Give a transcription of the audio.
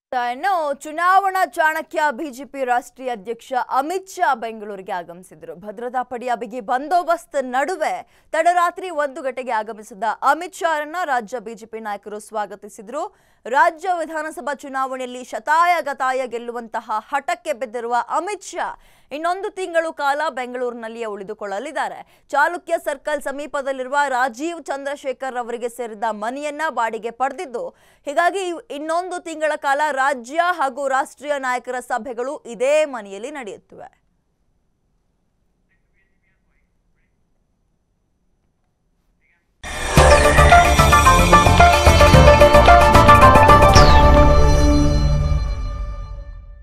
ಇನ್ನು ಚುನಾವಣಾ ಚಾಣಕ್ಯ ಬಿಜೆಪಿ ರಾಷ್ಟ್ರೀಯ ಅಧ್ಯಕ್ಷ ಅಮಿತ್ ಶಾ ಬೆಂಗಳೂರಿಗೆ ಆಗಮಿಸಿದರು ಭದ್ರತಾ ಪಡೆಯ ಬಿಗಿ ಬಂದೋಬಸ್ತ್ ನಡುವೆ ತಡರಾತ್ರಿ ಒಂದು ಗಂಟೆಗೆ ಆಗಮಿಸಿದ ಅಮಿತ್ ಶಾರನ್ನ ರಾಜ್ಯ ಬಿಜೆಪಿ ನಾಯಕರು ಸ್ವಾಗತಿಸಿದರು ರಾಜ್ಯ ವಿಧಾನಸಭಾ ಚುನಾವಣೆಯಲ್ಲಿ ಶತಾಯ ಗತಾಯ ಗೆಲ್ಲುವಂತಹ ಹಠಕ್ಕೆ ಬಿದ್ದಿರುವ ಅಮಿತ್ ಶಾ ಇನ್ನೊಂದು ತಿಂಗಳು ಕಾಲ ಬೆಂಗಳೂರಿನಲ್ಲಿಯೇ ಉಳಿದುಕೊಳ್ಳಲಿದ್ದಾರೆ ಚಾಲುಕ್ಯ ಸರ್ಕಲ್ ಸಮೀಪದಲ್ಲಿರುವ ರಾಜೀವ್ ಚಂದ್ರಶೇಖರ್ ಅವರಿಗೆ ಸೇರಿದ ಮನೆಯನ್ನ ಬಾಡಿಗೆ ಪಡೆದಿದ್ದು ಹೀಗಾಗಿ ಇನ್ನೊಂದು ತಿಂಗಳ ಕಾಲ ರಾಜ್ಯ ಹಾಗೂ ರಾಷ್ಟ್ರೀಯ ನಾಯಕರ ಸಭೆಗಳು ಇದೇ ಮನೆಯಲ್ಲಿ ನಡೆಯುತ್ತವೆ